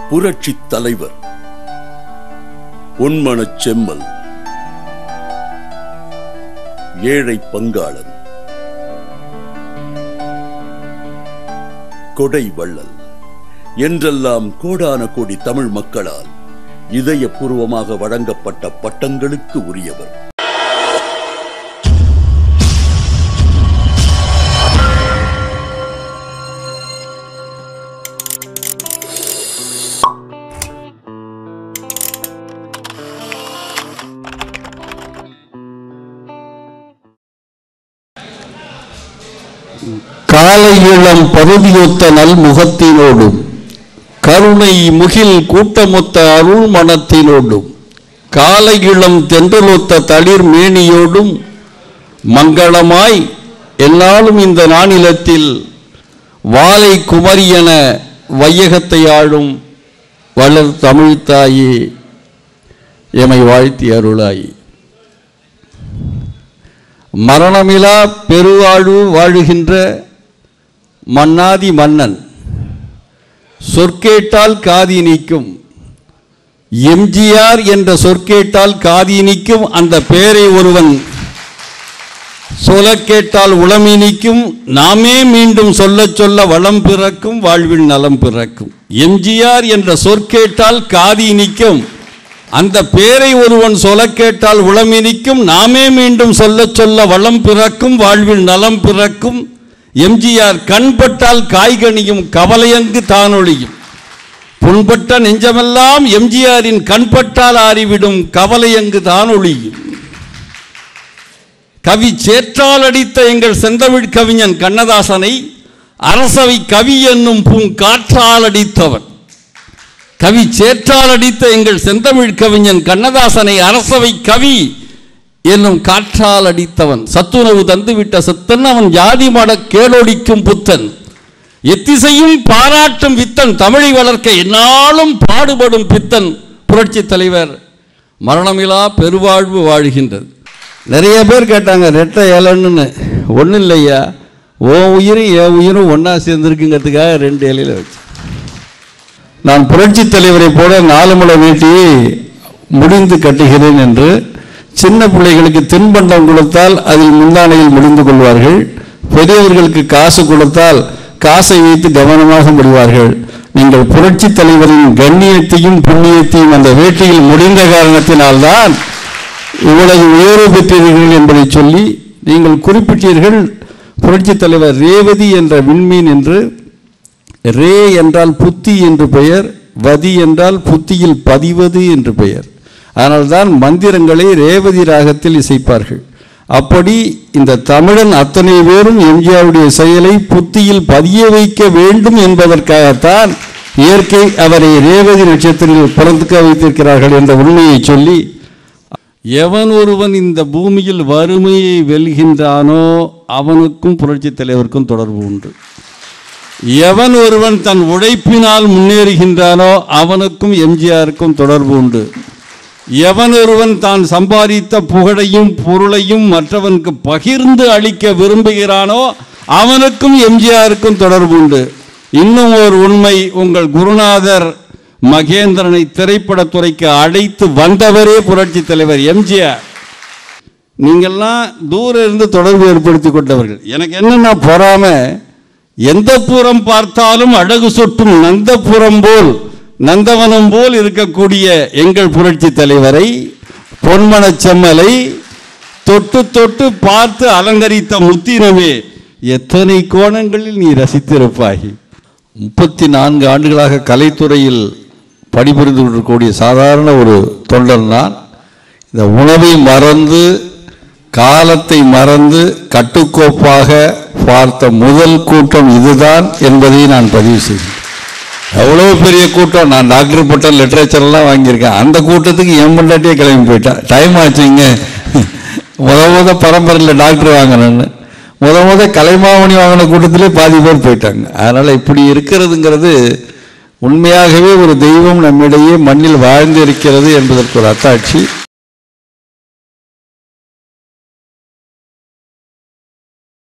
புரட்சித் தலைவர் பொன்மனச் செம்மல் ஏழை பங்காளன் கொடை வள்ளல் என்றெல்லாம் கோடான கோடி தமிழ் மக்களால் இதயபூர்வமாக வழங்கப்பட்ட பட்டங்களுக்கு உரியவர் காலை இளம் பருதியொத்த நல்முகத்தினோடும் கருணை முகில் கூட்டமொத்த அருள் மனத்தினோடும் காலை இளம் தென்றலொத்த தளிர் மேனியோடும் மங்களமாய் என்னாலும் இந்த நானிலத்தில் வாலை குமரியன வையகத்தை ஆளும் வளர் தமிழ்த்தாயே எமை வாழ்த்தி அருளாய் மரணமிலா பெருவாழ்வு வாழுகின்ற மன்னாதி மன்னன் சொற்கேட்டால் காதி நிற்கும் எம்ஜிஆர் என்ற சொற்கேட்டால் காதி நிற்கும் அந்த பெயரை ஒருவன் சொல்ல கேட்டால் உளமி நிற்கும் நாமே மீண்டும் சொல்லச் சொல்ல வளம் பிறக்கும் வாழ்வில் நலம் பிறக்கும் எம்ஜிஆர் என்ற சொற்கேட்டால் காதி நிற்கும் அந்த பேரை ஒருவன் சொல்ல கேட்டால் உளமி நிற்கும் நாமே மீண்டும் சொல்லச் சொல்ல வளம் பிறக்கும் வாழ்வில் நலம் பிறக்கும் எம்ஜிஆர் கண்பட்டால் காய்கனியும் கவலையங்கு தானொழியும் புண்பட்ட நெஞ்சமெல்லாம் எம்ஜிஆரின் கண்பட்டால் ஆறிவிடும் கவலையங்கு தானொழியும் கவி சேற்றால் அடித்த எங்கள் செந்தமிழ் கவிஞன் கண்ணதாசனை அரசவை கவி என்னும் பூங்காற்றால் அடித்தவன் கவி சேற்றால் அடித்த எங்கள் செந்தமிழ் கவிஞன் கண்ணதாசனை அரசவை கவி என்னும் காற்றால் அடித்தவன் சத்துணவு தந்துவிட்ட சித்தன் அவன் ஜாதி மட கேளொடிக்கும் புத்தன் எத்திசையும் பாராட்டும் வித்தன் தமிழை வளர்க்க என்னாலும் பாடுபடும் பித்தன் புரட்சி தலைவர் மரணமிலா பெருவாழ்வு வாழ்கின்றது நிறைய பேர் கேட்டாங்க ரெட்டை இலன்னு ஒன்றும் இல்லையா ஓ உயிரும் என் உயிரும் ஒன்றா சேர்ந்துருக்குங்கிறதுக்காக ரெண்டு இலையில வச்சு நான் புரட்சி தலைவரை போல நாலு முளை வேட்டியை முடிந்து கட்டுகிறேன் என்று சின்ன பிள்ளைகளுக்கு தின்பண்டம் கொடுத்தால் அதில் முந்தானையில் முடிந்து கொள்வார்கள் பெரியவர்களுக்கு காசு கொடுத்தால் காசை வைத்து கவனமாக முடிவார்கள் நீங்கள் புரட்சி தலைவரின் கண்ணியத்தையும் புண்ணியத்தையும் அந்த வேட்டியில் முடிந்த காரணத்தினால்தான் இவ்வளவு உயர்வு பெற்றீர்கள் என்பதை சொல்லி நீங்கள் குறிப்பிட்டீர்கள் புரட்சி தலைவர் ரேவதி என்ற விண்மீன் என்று ரே என்றால் புத்தி என்று பெயர் வதி என்றால் புத்தியில் பதிவது என்று பெயர் அதனால்தான் மந்திரங்களை ரேவதி ராகத்தில் இசைப்பார்கள் அப்படி இந்த தமிழன் அத்தனை பேரும் எம்ஜிஆருடைய செயலை புத்தியில் பதிய வைக்க வேண்டும் என்பதற்காகத்தான் இயற்கை அவரை ரேவதி நட்சத்திரத்தில் பிறந்துக்க வைத்திருக்கிறார்கள் என்ற உண்மையை சொல்லி எவன் ஒருவன் இந்த பூமியில் வறுமையை வெல்கின்றானோ அவனுக்கும் புரட்சித் தலைவருக்கும் தொடர்பு உண்டு எவன் ஒருவன் தன் உழைப்பினால் முன்னேறுகின்றானோ அவனுக்கும் எம்ஜிஆருக்கும் தொடர்பு உண்டு எவன் ஒருவன் தான் சம்பாதித்த புகழையும் பொருளையும் மற்றவனுக்கு பகிர்ந்து அளிக்க விரும்புகிறானோ அவனுக்கும் எம்ஜிஆருக்கும் தொடர்பு உண்டு இன்னும் ஒரு உண்மை உங்கள் குருநாதர் மகேந்திரனை திரைப்படத்துறைக்கு அழைத்து வந்தவரே புரட்சி தலைவர் எம்ஜிஆர் நீங்கள்லாம் தூரம் இருந்து தொடர்பு ஏற்படுத்தி கொண்டவர்கள் எனக்கு என்னன்னா பொறாம எந்த புறம் பார்த்தாலும் அழகு சொட்டும் நந்தபுரம் போல் நந்தவனம் போல் இருக்கக்கூடிய எங்கள் புரட்சி தலைவரை பொன்மனச் செம்மலை தொட்டு தொட்டு பார்த்து அலங்கரித்த முத்தினமே எத்தனை கோணங்களில் நீ ரசித்திருப்பாய் முப்பத்தி நான்கு ஆண்டுகளாக கலைத்துறையில் பணிபுரிந்து கொண்டிருக்கக்கூடிய சாதாரண ஒரு தொண்டர் நான் இந்த உணவை மறந்து காலத்தை மறந்து கட்டுக்கோப்பாக பார்த்த முதல் கூட்டம் இதுதான் என்பதை நான் பதிவு செய்கிறேன் எவ்வளோ பெரிய கூட்டம் நான் டாக்டர் பட்டம் லிட்ரேச்சர்லாம் வாங்கியிருக்கேன் அந்த கூட்டத்துக்கு என் பொண்டாட்டியே கிளம்பி போயிட்டேன் டைம் ஆச்சுங்க முத முத பரம்பரையில் டாக்டர் வாங்கினேன்னு முத முத கலைமாமணி வாங்கின கூட்டத்திலே பாதி பேர் போயிட்டாங்க அதனால் இப்படி இருக்கிறதுங்கிறது உண்மையாகவே ஒரு தெய்வம் நம்மிடையே மண்ணில் வாழ்ந்து இருக்கிறது என்பதற்கு ஒரு அத்தாட்சி